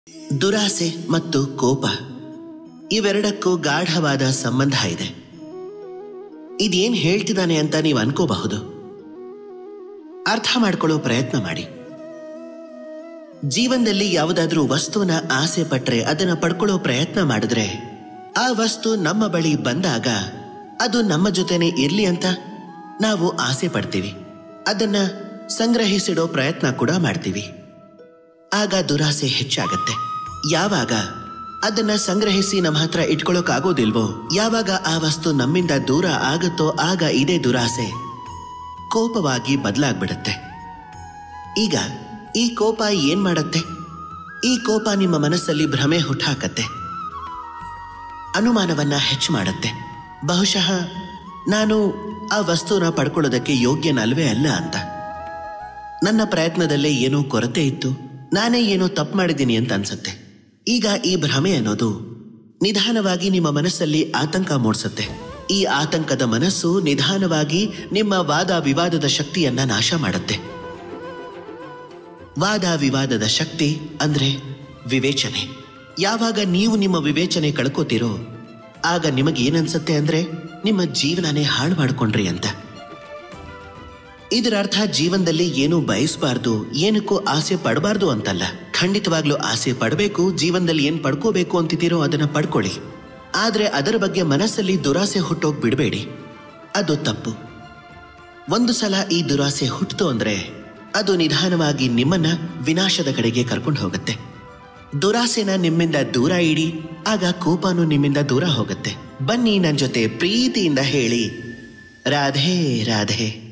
ದುರಾಸೆ ಮತ್ತು ಕೋಪ ಇವೆರಡಕ್ಕೂ ಗಾಢವಾದ ಸಂಬಂಧ ಇದೆ ಇದೇನ್ ಹೇಳ್ತಿದ್ದಾನೆ ಅಂತ ನೀವು ಅನ್ಕೋಬಹುದು ಅರ್ಥ ಮಾಡ್ಕೊಳ್ಳೋ ಪ್ರಯತ್ನ ಮಾಡಿ ಜೀವನದಲ್ಲಿ ಯಾವುದಾದ್ರೂ ವಸ್ತುವನ್ನ ಆಸೆ ಪಟ್ರೆ ಅದನ್ನ ಪಡ್ಕೊಳ್ಳೋ ಪ್ರಯತ್ನ ಮಾಡಿದ್ರೆ ಆ ವಸ್ತು ನಮ್ಮ ಬಳಿ ಬಂದಾಗ ಅದು ನಮ್ಮ ಜೊತೆನೆ ಇರ್ಲಿ ಅಂತ ನಾವು ಆಸೆ ಪಡ್ತೀವಿ ಅದನ್ನ ಸಂಗ್ರಹಿಸಿಡೋ ಪ್ರಯತ್ನ ಕೂಡ ಮಾಡ್ತೀವಿ ಆಗ ದುರಾಸೆ ಹೆಚ್ಚಾಗತ್ತೆ ಯಾವಾಗ ಅದನ್ನ ಸಂಗ್ರಹಿಸಿ ನಮ್ಮ ಹತ್ರ ಇಟ್ಕೊಳ್ಳೋಕಾಗೋದಿಲ್ವೋ ಯಾವಾಗ ಆ ವಸ್ತು ನಮ್ಮಿಂದ ದೂರ ಆಗುತ್ತೋ ಆಗ ಇದೇ ದುರಾಸೆ ಕೋಪವಾಗಿ ಬದಲಾಗ್ಬಿಡತ್ತೆ ಈಗ ಈ ಕೋಪ ಏನ್ ಮಾಡತ್ತೆ ಈ ಕೋಪ ನಿಮ್ಮ ಮನಸ್ಸಲ್ಲಿ ಭ್ರಮೆ ಹುಟ್ಟಾಕತ್ತೆ ಅನುಮಾನವನ್ನ ಹೆಚ್ಚು ಮಾಡತ್ತೆ ಬಹುಶಃ ನಾನು ಆ ವಸ್ತುನ ಪಡ್ಕೊಳ್ಳೋದಕ್ಕೆ ಯೋಗ್ಯನಲ್ವೇ ಅಲ್ಲ ಅಂತ ನನ್ನ ಪ್ರಯತ್ನದಲ್ಲೇ ಏನೋ ಕೊರತೆ ಇತ್ತು ನಾನೇ ಏನೋ ತಪ್ಪು ಮಾಡಿದ್ದೀನಿ ಅಂತ ಅನ್ಸತ್ತೆ ಈಗ ಈ ಭ್ರಮೆ ಅನ್ನೋದು ನಿಧಾನವಾಗಿ ನಿಮ್ಮ ಮನಸ್ಸಲ್ಲಿ ಆತಂಕ ಮೂಡಿಸುತ್ತೆ ಈ ಆತಂಕದ ಮನಸ್ಸು ನಿಧಾನವಾಗಿ ನಿಮ್ಮ ವಾದ ವಿವಾದದ ಶಕ್ತಿಯನ್ನ ನಾಶ ಮಾಡುತ್ತೆ ವಾದ ವಿವಾದದ ಶಕ್ತಿ ಅಂದ್ರೆ ವಿವೇಚನೆ ಯಾವಾಗ ನೀವು ನಿಮ್ಮ ವಿವೇಚನೆ ಕಳ್ಕೋತಿರೋ ಆಗ ನಿಮಗೆ ಏನನ್ಸತ್ತೆ ಅಂದ್ರೆ ನಿಮ್ಮ ಜೀವನನೇ ಹಾಳು ಮಾಡ್ಕೊಂಡ್ರಿ ಅಂತ ಇದರ ಅರ್ಥ ಜೀವನದಲ್ಲಿ ಏನು ಬಯಸಬಾರ್ದು ಏನಕ್ಕೂ ಆಸೆ ಪಡಬಾರ್ದು ಅಂತಲ್ಲ ಖಂಡಿತವಾಗ್ಲೂ ಆಸೆ ಪಡಬೇಕು ಜೀವನದಲ್ಲಿ ಏನ್ ಪಡ್ಕೋಬೇಕು ಅಂತಿದ್ದೀರೋ ಅದನ್ನ ಪಡ್ಕೊಳ್ಳಿ ಆದ್ರೆ ಅದರ ಬಗ್ಗೆ ಮನಸ್ಸಲ್ಲಿ ದುರಾಸೆ ಹುಟ್ಟೋಗ್ ಬಿಡಬೇಡಿ ಅದು ತಪ್ಪು ಒಂದು ಸಲ ಈ ದುರಾಸೆ ಹುಟ್ಟಿತು ಅಂದ್ರೆ ಅದು ನಿಧಾನವಾಗಿ ನಿಮ್ಮನ್ನ ವಿನಾಶದ ಕಡೆಗೆ ಕರ್ಕೊಂಡು ಹೋಗುತ್ತೆ ದುರಾಸೆನ ನಿಮ್ಮಿಂದ ದೂರ ಇಡಿ ಆಗ ಕೋಪನೂ ನಿಮ್ಮಿಂದ ದೂರ ಹೋಗುತ್ತೆ ಬನ್ನಿ ನನ್ನ ಜೊತೆ ಪ್ರೀತಿಯಿಂದ ಹೇಳಿ ರಾಧೆ ರಾಧೆ